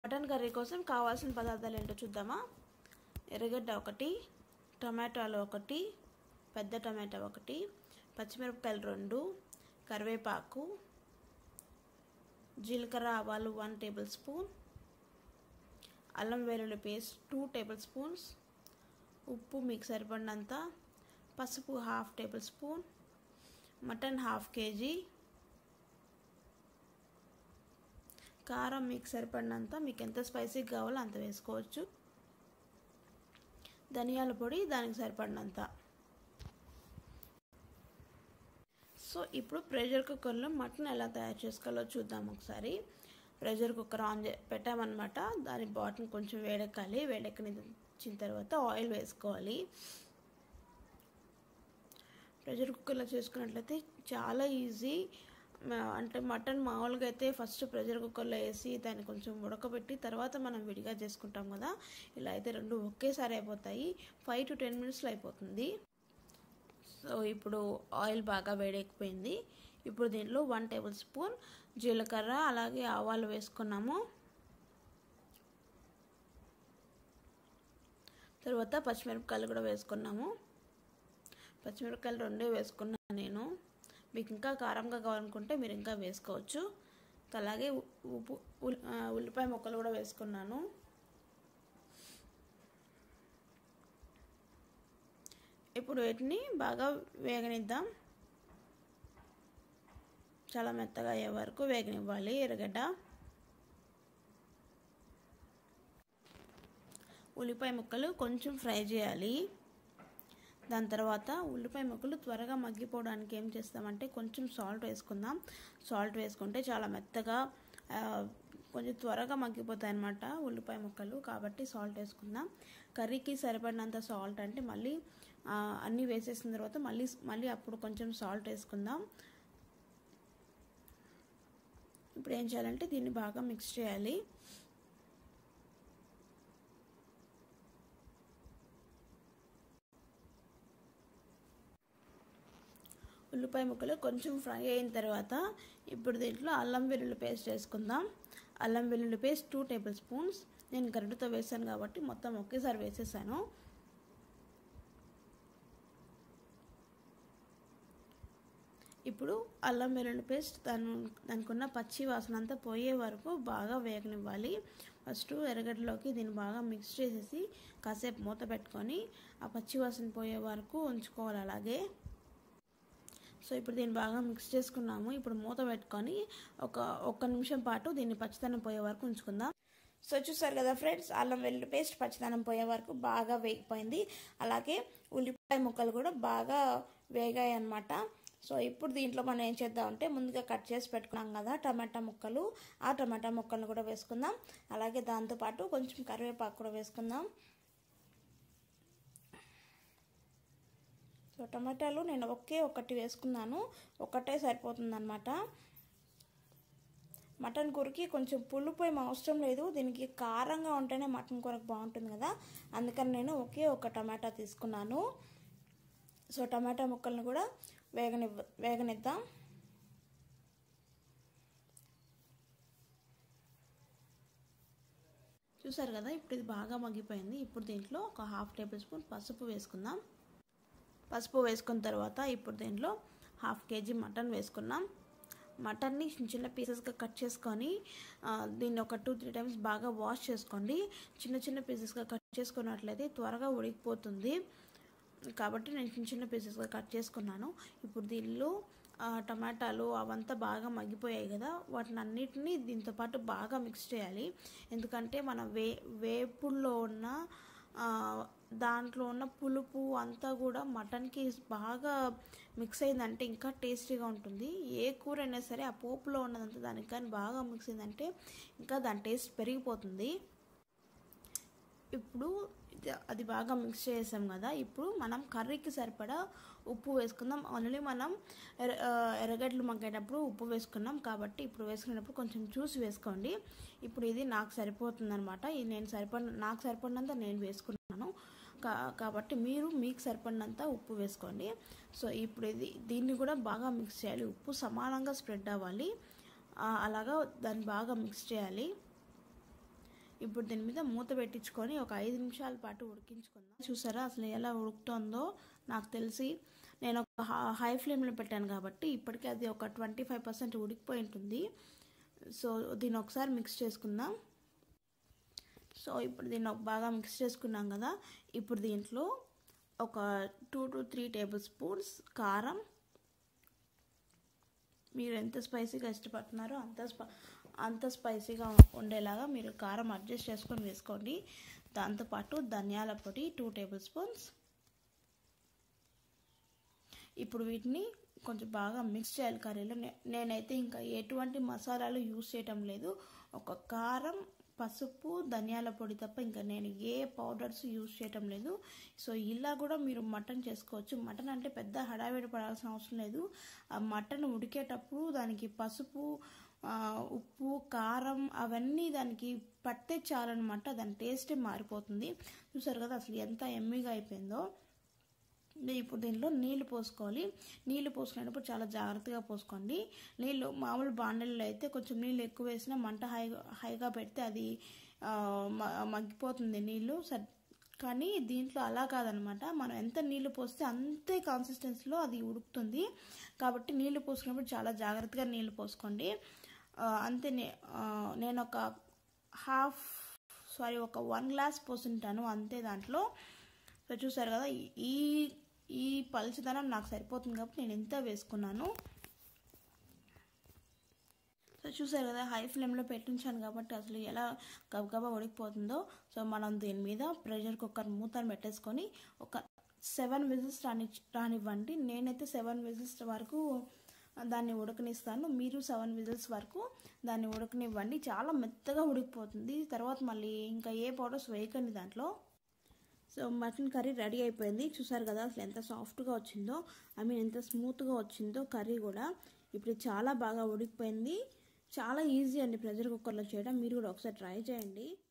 mutton curry కోసం కావాల్సిన పదార్థాలు ఏంటో చూద్దామా ఎర్రగడ్డ ఒకటి టమాటాలు ఒకటి పెద్ద టమాటా ఒకటి పచ్చిమిరపకాయలు రెండు కరివేపాకు జీలకర్ర ఆవాలు వన్ టేబుల్ స్పూన్ అల్లం వెల్లుల్లి పేస్ట్ టూ టేబుల్ స్పూన్స్ ఉప్పు మీకు సరిపడినంత పసుపు half table spoon mutton half KG కారం మీకు సరిపడినంత మీకు ఎంత స్పైసీ కావాలో అంత వేసుకోవచ్చు ధనియాల పొడి దానికి సరిపడినంత సో ఇప్పుడు ప్రెషర్ కుక్కర్లో మటన్ ఎలా తయారు చేసుకోవాలో చూద్దాం ఒకసారి ప్రెషర్ కుక్కర్ ఆన్ చే పెట్టామన్నమాట దాని బాటిల్ కొంచెం వేడెక్కాలి వేడెక్కనిచ్చిన తర్వాత ఆయిల్ వేసుకోవాలి ప్రెషర్ కుక్కర్లో చేసుకున్నట్లయితే చాలా ఈజీ అంటే మటన్ మామూలుగా అయితే ఫస్ట్ ప్రెషర్ కుక్కర్లో వేసి దాన్ని కొంచెం ఉడకబెట్టి తర్వాత మనం విడిగా చేసుకుంటాం కదా ఇలా అయితే రెండు ఒకేసారి అయిపోతాయి ఫైవ్ టు టెన్ మినిట్స్లో అయిపోతుంది సో ఇప్పుడు ఆయిల్ బాగా వేడెక్కిపోయింది ఇప్పుడు దీంట్లో వన్ టేబుల్ స్పూన్ జీలకర్ర అలాగే ఆవాలు వేసుకున్నాము తర్వాత పచ్చిమిరపకాయలు కూడా వేసుకున్నాము పచ్చిమిరపకాయలు రెండే వేసుకున్నాను నేను మీకు ఇంకా కారంగా కావాలనుకుంటే మీరు ఇంకా వేసుకోవచ్చు అలాగే ఉప్పు ఉల్లిపాయ ముక్కలు కూడా వేసుకున్నాను ఇప్పుడు వీటిని బాగా వేగనిద్దాం చాలా మెత్తగా అయ్యే వరకు వేగనివ్వాలి ఎర్రగడ్డ ఉల్లిపాయ ముక్కలు కొంచెం ఫ్రై చేయాలి దాని తర్వాత ఉల్లిపాయ ముక్కలు త్వరగా మగ్గిపోవడానికి ఏం చేస్తామంటే కొంచెం సాల్ట్ వేసుకుందాం సాల్ట్ వేసుకుంటే చాలా మెత్తగా కొంచెం త్వరగా మగ్గిపోతాయి అన్నమాట ఉల్లిపాయ ముక్కలు కాబట్టి సాల్ట్ వేసుకుందాం కర్రీకి సరిపడినంత సాల్ట్ అంటే మళ్ళీ అన్నీ వేసేసిన తర్వాత మళ్ళీ మళ్ళీ అప్పుడు కొంచెం సాల్ట్ వేసుకుందాం ఇప్పుడు ఏం చేయాలంటే దీన్ని బాగా మిక్స్ చేయాలి ఉల్లిపాయ ముక్కలు కొంచెం ఫ్రై అయిన తర్వాత ఇప్పుడు దీంట్లో అల్లం వెల్లుల్లి పేస్ట్ వేసుకుందాం అల్లం వెల్లుల్లి పేస్ట్ టూ టేబుల్ స్పూన్స్ నేను గరిటతో వేసాను కాబట్టి మొత్తం ఒకేసారి వేసేసాను ఇప్పుడు అల్లం వెల్లుల్లి పేస్ట్ దాని దానికి ఉన్న పచ్చి వాసన అంతా పోయే వరకు బాగా వేగనివ్వాలి ఫస్ట్ ఎర్రగడ్డలోకి దీన్ని బాగా మిక్స్ చేసేసి కాసేపు మూత పెట్టుకొని ఆ పచ్చి వాసన పోయే వరకు ఉంచుకోవాలి అలాగే సో ఇప్పుడు దీన్ని బాగా మిక్స్ చేసుకున్నాము ఇప్పుడు మూత పెట్టుకొని ఒక ఒక్క నిమిషం పాటు దీన్ని పచ్చిదనం పోయే వరకు ఉంచుకుందాం సో చూసారు కదా ఫ్రెండ్స్ అల్లం వెల్లుల్లి పేస్ట్ పచ్చిదనం పోయే వరకు బాగా వేగిపోయింది అలాగే ఉల్లిపాయ ముక్కలు కూడా బాగా వేగాయి అనమాట సో ఇప్పుడు దీంట్లో మనం ఏం చేద్దామంటే ముందుగా కట్ చేసి పెట్టుకున్నాం కదా టమాటా ముక్కలు ఆ టమాటా ముక్కలను కూడా వేసుకుందాం అలాగే దాంతోపాటు కొంచెం కరివేపాకు కూడా వేసుకుందాం సో టమాటాలు నేను ఒకే ఒకటి వేసుకున్నాను ఒకటే సరిపోతుందన్నమాట మటన్ కూరకి కొంచెం పులుపు ఏం అవసరం లేదు దీనికి కారంగా ఉంటేనే మటన్ కూరకు బాగుంటుంది కదా అందుకని నేను ఒకే ఒక టమాటా తీసుకున్నాను సో టమాటా ముక్కలను కూడా వేగని వేగనిద్దాం చూసారు కదా ఇప్పుడు ఇది బాగా మగ్గిపోయింది ఇప్పుడు దీంట్లో ఒక హాఫ్ టేబుల్ స్పూన్ పసుపు వేసుకుందాం పసుపు వేసుకున్న తర్వాత ఇప్పుడు దీంట్లో హాఫ్ కేజీ మటన్ వేసుకున్నాం మటన్ని చిన్న చిన్న పీసెస్గా కట్ చేసుకొని దీన్ని ఒక టూ త్రీ టైమ్స్ బాగా వాష్ చేసుకోండి చిన్న చిన్న పీసెస్గా కట్ చేసుకున్నట్లయితే త్వరగా ఉడికిపోతుంది కాబట్టి నేను చిన్న చిన్న పీసెస్గా కట్ చేసుకున్నాను ఇప్పుడు దీనిలో టమాటాలు అవంతా బాగా మగ్గిపోయాయి కదా వాటిని అన్నిటినీ దీంతో పాటు బాగా మిక్స్ చేయాలి ఎందుకంటే మన వే వేపుల్లో ఉన్న దాంట్లో ఉన్న పులుపు అంతా కూడా మటన్కి బాగా మిక్స్ అయిందంటే ఇంకా టేస్టీగా ఉంటుంది ఏ కూర అయినా సరే ఆ పోపులో ఉన్నదంతా దానికి కానీ బాగా మిక్స్ అయిందంటే ఇంకా దాని టేస్ట్ పెరిగిపోతుంది ఇప్పుడు అది బాగా మిక్స్ చేసాం కదా ఇప్పుడు మనం కర్రీకి సరిపడా ఉప్పు వేసుకుందాం ఆల్రెడీ మనం ఎర్ర ఎర్రగడ్డలు మగ్గేటప్పుడు ఉప్పు వేసుకున్నాం కాబట్టి ఇప్పుడు వేసుకునేటప్పుడు కొంచెం చూసి వేసుకోండి ఇప్పుడు ఇది నాకు సరిపోతుందనమాట ఇది నేను సరిపడిన నాకు సరిపడినంత నేను వేసుకున్నాను కాబట్టి మీరు మీకు సరిపడినంత ఉప్పు వేసుకోండి సో ఇప్పుడు ఇది దీన్ని కూడా బాగా మిక్స్ చేయాలి ఉప్పు సమానంగా స్ప్రెడ్ అవ్వాలి అలాగా దాన్ని బాగా మిక్స్ చేయాలి ఇప్పుడు దీని మీద మూత పెట్టించుకొని ఒక ఐదు నిమిషాల పాటు ఉడికించుకుందాం చూసారా అసలు ఎలా ఉడుకుతుందో నాకు తెలిసి నేను ఒక హై ఫ్లేమ్లో పెట్టాను కాబట్టి ఇప్పటికే అది ఒక ట్వంటీ ఫైవ్ పర్సెంట్ ఉడికిపోయి ఉంటుంది సో దీన్ని ఒకసారి మిక్స్ చేసుకుందాం సో ఇప్పుడు దీన్ని బాగా మిక్స్ చేసుకున్నాం కదా ఇప్పుడు దీంట్లో ఒక two to three table spoons కారం మీరు ఎంత స్పైసీగా ఇష్టపడుతున్నారో అంత స్ప అంత స్పైసీగా ఉండేలాగా మీరు కారం అడ్జస్ట్ చేసుకొని వేసుకోండి దాంతోపాటు ధనియాల పొడి టూ టేబుల్ స్పూన్స్ ఇప్పుడు వీటిని కొంచెం బాగా మిక్స్ చేయాలి కర్రీలో నేనైతే ఇంకా ఎటువంటి మసాలాలు యూస్ చేయటం లేదు ఒక కారం పసుపు ధనియాల పొడి తప్ప ఇంకా నేను ఏ పౌడర్స్ యూజ్ చేయటం లేదు సో ఇలా కూడా మీరు మటన్ చేసుకోవచ్చు మటన్ అంటే పెద్ద హడావిడి పడాల్సిన అవసరం లేదు ఆ మటన్ ఉడికేటప్పుడు దానికి పసుపు ఉప్పు కారం అవన్నీ దానికి పట్టే చాలన్నమాట దాని టేస్టే మారిపోతుంది చూసారు కదా అసలు ఎంత ఎమ్మిగా అయిపోయిందో ఇప్పుడు దీనిలో నీళ్లు పోసుకోవాలి నీళ్లు పోసుకునేటప్పుడు చాలా జాగ్రత్తగా పోసుకోండి నీళ్ళు మామూలు బాండల్లో అయితే కొంచెం నీళ్ళు ఎక్కువ వేసినా మంట హై హైగా పెడితే అది మగ్గిపోతుంది నీళ్ళు కానీ దీంట్లో అలా కాదనమాట మనం ఎంత నీళ్లు పోస్తే అంతే కన్సిస్టెన్సీలో అది ఉడుకుతుంది కాబట్టి నీళ్లు పోసుకున్నప్పుడు చాలా జాగ్రత్తగా నీళ్లు పోసుకోండి అంతే నేను ఒక హాఫ్ సారీ ఒక వన్ గ్లాస్ పోసుంటాను అంతే దాంట్లో సో చూసారు కదా ఈ ఈ పలుచదనం నాకు సరిపోతుంది కాబట్టి నేను ఎంత వేసుకున్నాను సో చూసారు కదా హై ఫ్లేమ్లో పెట్టించాను కాబట్టి అసలు ఎలా గబగబా ఉడికిపోతుందో సో మనం దీని మీద ప్రెషర్ కుక్కర్ మూతను పెట్టేసుకొని ఒక సెవెన్ విజిల్స్ రాని రానివ్వండి నేనైతే సెవెన్ విజిల్స్ వరకు దాన్ని ఉడకనిస్తాను మీరు సెవెన్ విజిల్స్ వరకు దాన్ని ఉడకనివ్వండి చాలా మెత్తగా ఉడికిపోతుంది తర్వాత మళ్ళీ ఇంకా ఏ పౌడర్స్ వేయకండి దాంట్లో సో మటన్ కర్రీ రెడీ అయిపోయింది చూసారు కదా అసలు ఎంత సాఫ్ట్గా వచ్చిందో ఐ మీన్ ఎంత స్మూత్గా వచ్చిందో కర్రీ కూడా ఇప్పుడు చాలా బాగా ఉడికిపోయింది చాలా ఈజీ అండి ప్రెషర్ కుక్కర్లో చేయడం మీరు కూడా ఒకసారి ట్రై చేయండి